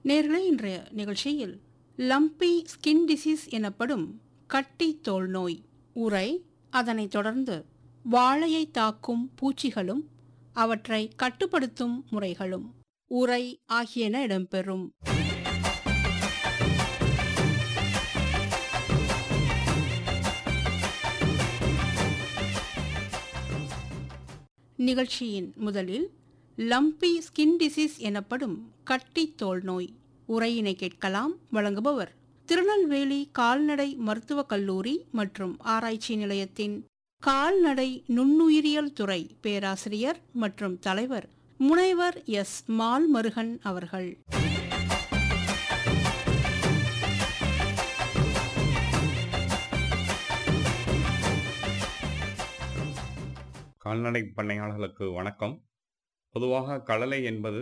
நேர்களே இன்றைய நிகழ்ச்சியில் லம்பி ஸ்கின் டிசீஸ் எனப்படும் கட்டி தோல் நோய் உரை அதனைத் தொடர்ந்து வாழையை தாக்கும் பூச்சிகளும் அவற்றை கட்டுப்படுத்தும் முறைகளும் உரை ஆகியன இடம்பெறும் நிகழ்ச்சியின் முதலில் லம்பி ஸ்கின் டிசீஸ் எனப்படும் கட்டி தோல் நோய் உரையினை கேட்கலாம் வழங்குபவர் திருநெல்வேலி கால்நடை மருத்துவக் கல்லூரி மற்றும் ஆராய்ச்சி நிலையத்தின் கால்நடை நுண்ணுயிரியல் துறை பேராசிரியர் மற்றும் தலைவர் முனைவர் எஸ் மால்மருகன் அவர்கள் கால்நடை பண்ணையாளர்களுக்கு வணக்கம் பொதுவாக களலை என்பது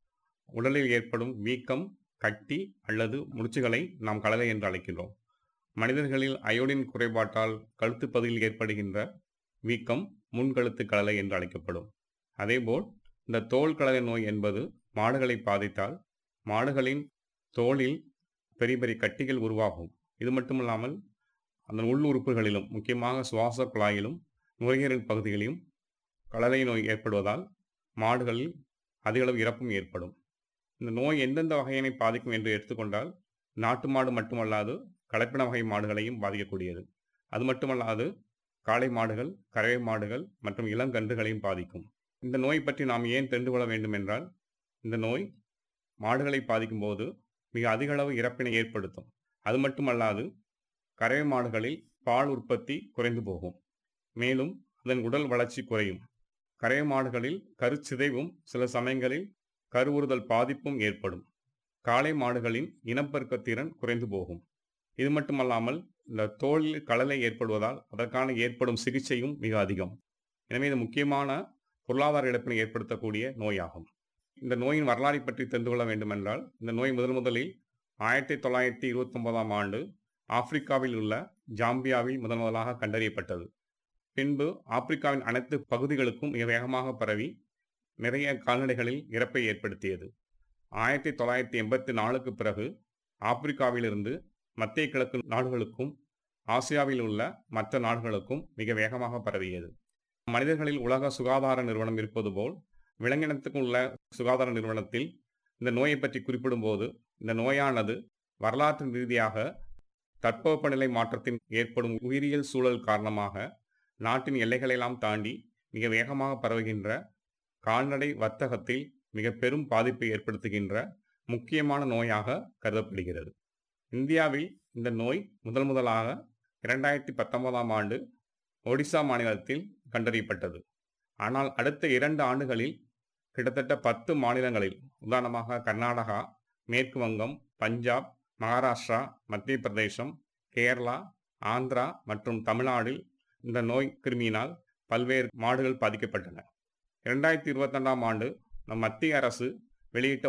உடலில் ஏற்படும் வீக்கம் கட்டி அல்லது முடிச்சுகளை நாம் களலை என்று அழைக்கின்றோம் மனிதர்களில் அயோடின் குறைபாட்டால் கழுத்து பகுதியில் ஏற்படுகின்ற வீக்கம் முன்கழுத்து களலை என்று அழைக்கப்படும் அதேபோல் இந்த தோல் களலை நோய் என்பது மாடுகளை பாதித்தால் மாடுகளின் தோலில் பெரிய பெரிய கட்டிகள் உருவாகும் இது மட்டுமல்லாமல் அந்த உள் உறுப்புகளிலும் முக்கியமாக சுவாச குழாயிலும் நுரையீரல் பகுதிகளிலும் களலை நோய் ஏற்படுவதால் மாடுகளில் அதிகளவு இறப்பும் ஏற்படும் இந்த நோய் எந்தெந்த வகையினை பாதிக்கும் என்று எடுத்துக்கொண்டால் நாட்டு மாடு மட்டுமல்லாது கலப்பின வகை மாடுகளையும் பாதிக்கக்கூடியது அது மட்டுமல்லாது காளை மாடுகள் கறவை மாடுகள் மற்றும் இளங்கன்றுகளையும் பாதிக்கும் இந்த நோய் பற்றி நாம் ஏன் தெரிந்து கொள்ள வேண்டும் என்றால் இந்த நோய் மாடுகளை பாதிக்கும் போது மிக அதிக அளவு இறப்பினை ஏற்படுத்தும் அது மட்டுமல்லாது கறவை மாடுகளில் பால் உற்பத்தி குறைந்து போகும் மேலும் அதன் உடல் வளர்ச்சி குறையும் கறவை மாடுகளில் கருச்சிதைவும் சில சமயங்களில் கருவுறுதல் பாதிப்பும் ஏற்படும் காளை மாடுகளின் இனப்பெருக்க திறன் குறைந்து போகும் இது மட்டுமல்லாமல் இந்த தோலில் களலை ஏற்படுவதால் அதற்கான ஏற்படும் சிகிச்சையும் மிக அதிகம் எனவே இது முக்கியமான பொருளாதார இழப்பினை ஏற்படுத்தக்கூடிய நோயாகும் இந்த நோயின் வரலாறை பற்றி தெரிந்து கொள்ள வேண்டுமென்றால் இந்த நோய் முதல் முதலில் ஆயிரத்தி தொள்ளாயிரத்தி இருபத்தி ஒன்பதாம் ஆண்டு ஆப்பிரிக்காவில் உள்ள ஜாம்பியாவில் முதன் முதலாக கண்டறியப்பட்டது பின்பு ஆப்பிரிக்காவின் அனைத்து பகுதிகளுக்கும் மிக வேகமாக பரவி நிறைய கால்நடைகளில் இறப்பை ஏற்படுத்தியது ஆயிரத்தி தொள்ளாயிரத்தி எண்பத்தி நாலுக்கு பிறகு ஆப்பிரிக்காவிலிருந்து மத்திய கிழக்கு நாடுகளுக்கும் ஆசியாவில் உள்ள மற்ற நாடுகளுக்கும் மிக வேகமாக பரவியது மனிதர்களில் உலக சுகாதார நிறுவனம் இருப்பது போல் விலங்கினத்துக்கு உள்ள சுகாதார நிறுவனத்தில் இந்த நோயை பற்றி குறிப்பிடும்போது இந்த நோயானது வரலாற்று ரீதியாக தட்பவெப்பநிலை மாற்றத்தின் ஏற்படும் உயிரியல் சூழல் காரணமாக நாட்டின் எல்லைகளெல்லாம் தாண்டி மிக வேகமாக பரவுகின்ற கால்நடை வர்த்தகத்தில் மிக பெரும் பாதிப்பை ஏற்படுத்துகின்ற முக்கியமான நோயாக கருதப்படுகிறது இந்தியாவில் இந்த நோய் முதல் முதலாக இரண்டாயிரத்தி பத்தொன்பதாம் ஆண்டு ஒடிசா மாநிலத்தில் கண்டறியப்பட்டது ஆனால் அடுத்த இரண்டு ஆண்டுகளில் கிட்டத்தட்ட பத்து மாநிலங்களில் உதாரணமாக கர்நாடகா மேற்கு வங்கம் பஞ்சாப் மகாராஷ்டிரா மத்திய பிரதேசம் கேரளா ஆந்திரா மற்றும் தமிழ்நாடில் இந்த நோய் கிருமியினால் பல்வேறு மாடுகள் பாதிக்கப்பட்டன இரண்டாயிரத்தி இருபத்தி ரெண்டாம் ஆண்டு நம் மத்திய அரசு வெளியிட்ட